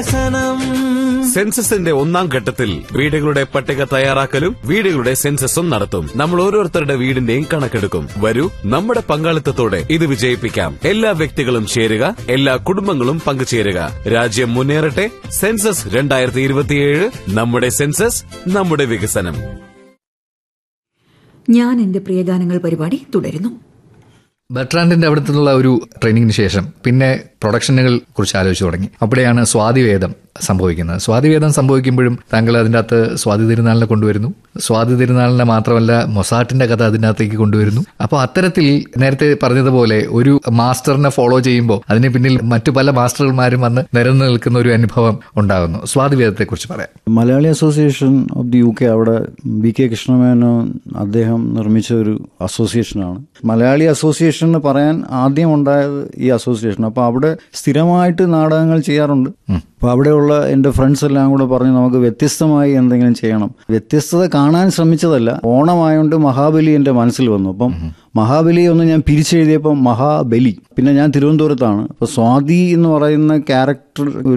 വികസനം സെൻസസിന്റെ ഒന്നാം ഘട്ടത്തിൽ വീടുകളുടെ പട്ടിക തയ്യാറാക്കലും വീടുകളുടെ സെൻസസും നടത്തും നമ്മൾ ഓരോരുത്തരുടെ വീടിന്റെയും കണക്കെടുക്കും വരൂ നമ്മുടെ പങ്കാളിത്തത്തോടെ ഇത് വിജയിപ്പിക്കാം എല്ലാ വ്യക്തികളും ചേരുക എല്ലാ കുടുംബങ്ങളും പങ്കുചേരുക രാജ്യം മുന്നേറട്ടെ സെൻസസ് രണ്ടായിരത്തി ഇരുപത്തിയേഴ് നമ്മുടെ സെൻസസ് നമ്മുടെ വികസനം ഞാൻ എന്റെ പ്രിയഗാനങ്ങൾ പരിപാടി തുടരുന്നു ബർട്രാൻഡിന്റെ അവിടുത്തുള്ള ഒരു ട്രെയിനിങ്ങിന് ശേഷം പിന്നെ പ്രൊഡക്ഷനുകൾ കുറിച്ച് ആലോചിച്ചു തുടങ്ങി അവിടെയാണ് സ്വാതിവേദം സംഭവിക്കുന്നത് സ്വാതിവേദം സംഭവിക്കുമ്പോഴും താങ്കൾ അതിൻ്റെ അകത്ത് സ്വാതി തിരുനാളിനെ കൊണ്ടുവരുന്നു സ്വാതി തിരുനാളിനെ മാത്രമല്ല മൊസാട്ടിന്റെ കഥ അതിനകത്തേക്ക് കൊണ്ടുവരുന്നു അപ്പോൾ അത്തരത്തിൽ നേരത്തെ പറഞ്ഞതുപോലെ ഒരു മാസ്റ്ററിനെ ഫോളോ ചെയ്യുമ്പോൾ അതിന് പിന്നിൽ മറ്റു പല മാസ്റ്റർമാരും വന്ന് നിരന്നു നിൽക്കുന്ന ഒരു അനുഭവം ഉണ്ടാകുന്നു സ്വാതിവേദത്തെ കുറിച്ച് പറയാം Malayali association of the U K അവിടെ ബി കെ കൃഷ്ണമേനോൻ അദ്ദേഹം നിർമ്മിച്ച ഒരു അസോസിയേഷനാണ് മലയാളി അസോസിയേഷൻ എന്ന് പറയാൻ ആദ്യം ഉണ്ടായത് ഈ അസോസിയേഷൻ അപ്പോൾ അവിടെ സ്ഥിരമായിട്ട് നാടകങ്ങൾ ചെയ്യാറുണ്ട് അപ്പോൾ അവിടെയുള്ള എൻ്റെ ഫ്രണ്ട്സ് എല്ലാം കൂടെ പറഞ്ഞ് നമുക്ക് വ്യത്യസ്തമായി എന്തെങ്കിലും ചെയ്യണം വ്യത്യസ്തത കാണാൻ ശ്രമിച്ചതല്ല ഓണമായോണ്ട് മഹാബലി എൻ്റെ മനസ്സിൽ വന്നു അപ്പം മഹാബലി ഒന്ന് ഞാൻ പിരിച്ചെഴുതിയപ്പോൾ മഹാബലി പിന്നെ ഞാൻ തിരുവനന്തപുരത്താണ് അപ്പോൾ സ്വാതി എന്ന് പറയുന്ന ക്യാരക്ടർ